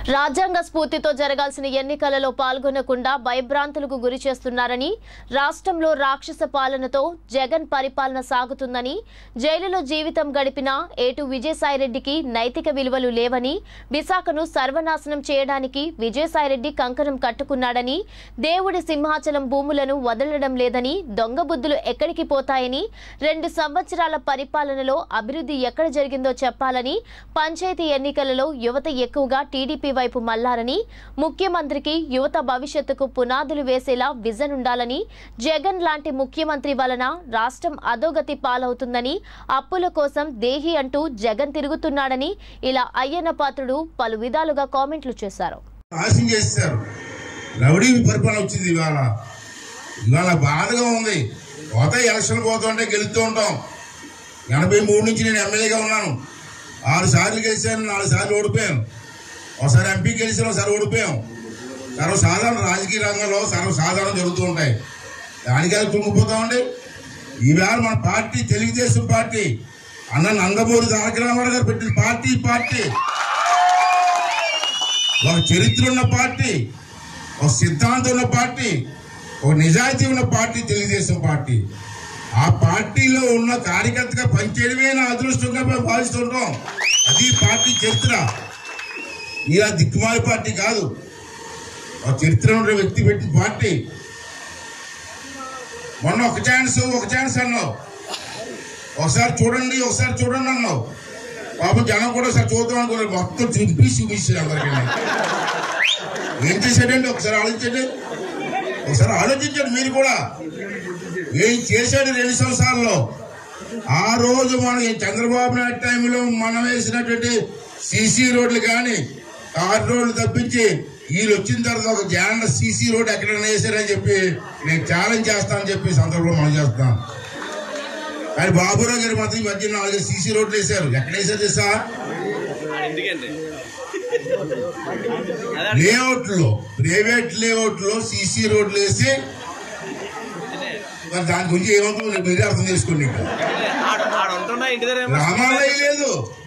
రాజ్యాంగ స్ఫూర్తితో జరగాల్సిన ఎన్నికలలో పాల్గొనకుండా భయభ్రాంతులకు గురి చేస్తున్నారని రాష్ట్రంలో రాక్షస పాలనతో జగన్ పరిపాలన సాగుతుందని జైలులో జీవితం గడిపిన ఏటు విజయసాయిరెడ్డికి నైతిక విలువలు లేవని విశాఖను సర్వనాశనం చేయడానికి విజయసాయిరెడ్డి కంకణం కట్టుకున్నాడని దేవుడి సింహాచలం భూములను వదలడం లేదని దొంగ బుద్ధులు ఎక్కడికి పోతాయని రెండు సంవత్సరాల పరిపాలనలో అభివృద్ధి ఎక్కడ జరిగిందో చెప్పాలని పంచాయతీ ఎన్నికలలో యువత ఎక్కువగా టీడీపీ వైపు మళ్లారని ముఖ్యమంత్రికి యువత భవిష్యత్తుకు పునాదులు వేసేలా విజన్ ఉండాలని జగన్ లాంటి ముఖ్యమంత్రి వలన రాష్ట్రం అధోగతి పాలవుతుందని అప్పుల కోసం దేహి అంటూ జగన్ తిరుగుతున్నాడని ఇలా అయ్యన్న పాత్రుడు పలు విధాలుగా కామెంట్లు చేశారు నాశనం చేస్తారు రౌడీ పరిపాలన వచ్చింది ఇవాళ ఇవాళ బాధగా ఉంది పోతే ఎలక్షన్ పోతుంటే గెలుస్తూ ఉంటాం ఎనభై మూడు నుంచి నేను ఎమ్మెల్యేగా ఉన్నాను ఆరు సార్లు గెలిచాను నాలుగు సార్లు ఓడిపోయాను ఒకసారి ఎంపీ గెలిచాను ఒకసారి ఓడిపోయాం సర్వసాధారణ రాజకీయ రంగంలో సర్వసాధారణం జరుగుతూ ఉంటాయి దానికి అది కుంగిపోతామండి ఈవేళ మన పార్టీ తెలుగుదేశం పార్టీ అన్న నందమూరి తారక రామారావు గారు పెట్టిన పార్టీ ఈ పార్టీ ఒక చరిత్ర ఉన్న పార్టీ ఒక సిద్ధాంతం ఉన్న పార్టీ ఒక నిజాయితీ ఉన్న పార్టీ తెలుగుదేశం పార్టీ ఆ పార్టీలో ఉన్న కార్యకర్తగా పనిచేయడమే నా అదృష్టంగా మేము భావిస్తుంటాం అది పార్టీ చరిత్ర ఇలా దిక్కుమాలి పార్టీ కాదు ఒక చరిత్ర ఉన్న వ్యక్తి పెట్టిన పార్టీ మొన్న ఒక ఛాన్స్ ఒక ఛాన్స్ అన్నావు ఒకసారి చూడండి ఒకసారి చూడండి అన్నావు పాపం జనం కూడా ఒకసారి చూద్దాం అనుకున్నారు మొత్తం చూపించి చూపించారు అందరికీ ఏం చేశాడండి ఒకసారి ఆలోచించండి ఒకసారి ఆలోచించండి మీరు కూడా ఏం చేశాడు రెండు సంవత్సరాల్లో ఆ రోజు మనం ఈ చంద్రబాబు నాయుడు టైంలో మనం వేసినటువంటి సీసీ రోడ్లు కానీ తార్ రోడ్లు తప్పించి వీళ్ళు వచ్చిన తర్వాత ఒక జాన సీసీ రోడ్ ఎక్కడైనా వేసారని చెప్పి నేను ఛాలెంజ్ చేస్తానని చెప్పి సందర్భంలో మనం చేస్తాం కానీ బాబురావు గారి మాత్రం ఈ మధ్య నాలుగు సీసీ రోడ్లు వేశారు ఎక్కడ వేసారు తెలుసా ఎందుకండి లేఅవుట్ లో ప్రైవేట్ లేఅవుట్ లో సీసీ రోడ్లు వేసి మరి దాని గురించి ఏమవుతుందో మీరే అర్థం చేసుకోండి ఇంకా ఆడ ఆడ ఉంటున్నా ఇంటి దగ్గర ఏమో గ్రామాల్లో లేదు